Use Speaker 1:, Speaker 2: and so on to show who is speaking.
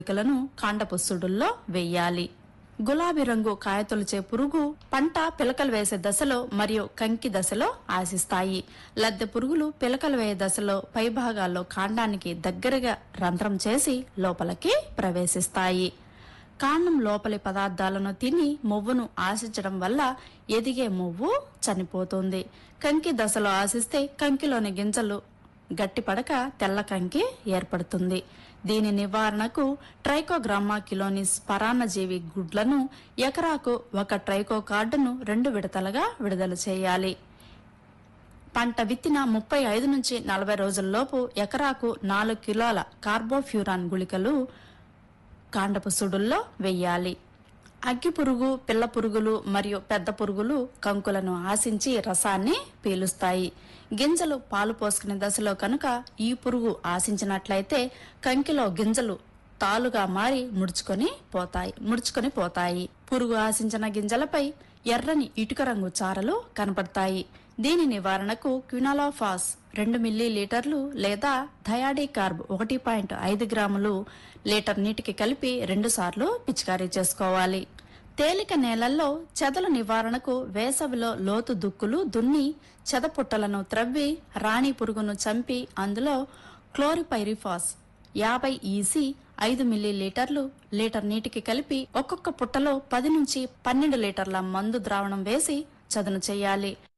Speaker 1: లను కాండపు సుడుల్లో వెయ్యాలి గులాబీ రంగు కాయతొలిచే పురుగు పంట పిలకలు వేసే దశలో మరియు కంకి దశలో ఆశిస్తాయి లద్దె పురుగులు పిలకలు వేయే దశలో పైభాగాల్లో కాండానికి దగ్గరగా రంధ్రం చేసి లోపలికి ప్రవేశిస్తాయి కాండం లోపలి పదార్థాలను తిని మొవ్వును ఆశించడం వల్ల ఎదిగే మొవ్వు చనిపోతుంది కంకి దశలో ఆశిస్తే కంకిలోని గింజలు గట్టిపడక తెల్ల కంకి ఏర్పడుతుంది దీని నివారణకు ట్రైకోగ్రామా కిలోనిస్ పరాన్నజీవి గుడ్లను ఎకరాకు ఒక ట్రైకో కార్డును రెండు విడతలుగా విడుదల చేయాలి పంట విత్తిన ముప్పై ఐదు నుంచి నలభై రోజుల్లోపు ఎకరాకు నాలుగు కిలోల కార్బోఫ్యూరాన్ గుళికలు కాండపు సుడుల్లో వెయ్యాలి అగ్గి పురుగు పిల్ల పురుగులు మరియు పెద్ద పురుగులు కంకులను ఆశించి రసాన్ని పీలుస్తాయి గింజలు పాలు పోసుకునే దశలో కనుక ఈ పురుగు ఆశించినట్లయితే కంకిలో గింజలు తాలుగా మారి ముడుచుకొని పోతాయి ముడుచుకొని పోతాయి పురుగు ఆశించిన గింజలపై ఎర్రని ఇటుక రంగు చారలు కనపడతాయి దీని నివారణకు క్వినాలోఫాస్ రెండు మిల్లీ లీటర్లు లేదా థయాడీ కార్బ్ ఒకటి పాయింట్ ఐదు గ్రాములు లీటర్ నీటికి కలిపి రెండు సార్లు పిచికారీ చేసుకోవాలి తేలిక నేలల్లో చెదల నివారణకు వేసవిలో లోతు దుక్కులు దున్ని చెదపుట్టలను త్రవ్వి రాణి పురుగును చంపి అందులో క్లోరిపైరిఫాస్ యాభై ఈసీ ఐదు మిల్లీ లీటర్లు లీటర్ నీటికి కలిపి ఒక్కొక్క పుట్టలో పది నుంచి పన్నెండు లీటర్ల మందు ద్రావణం వేసి చదును చేయాలి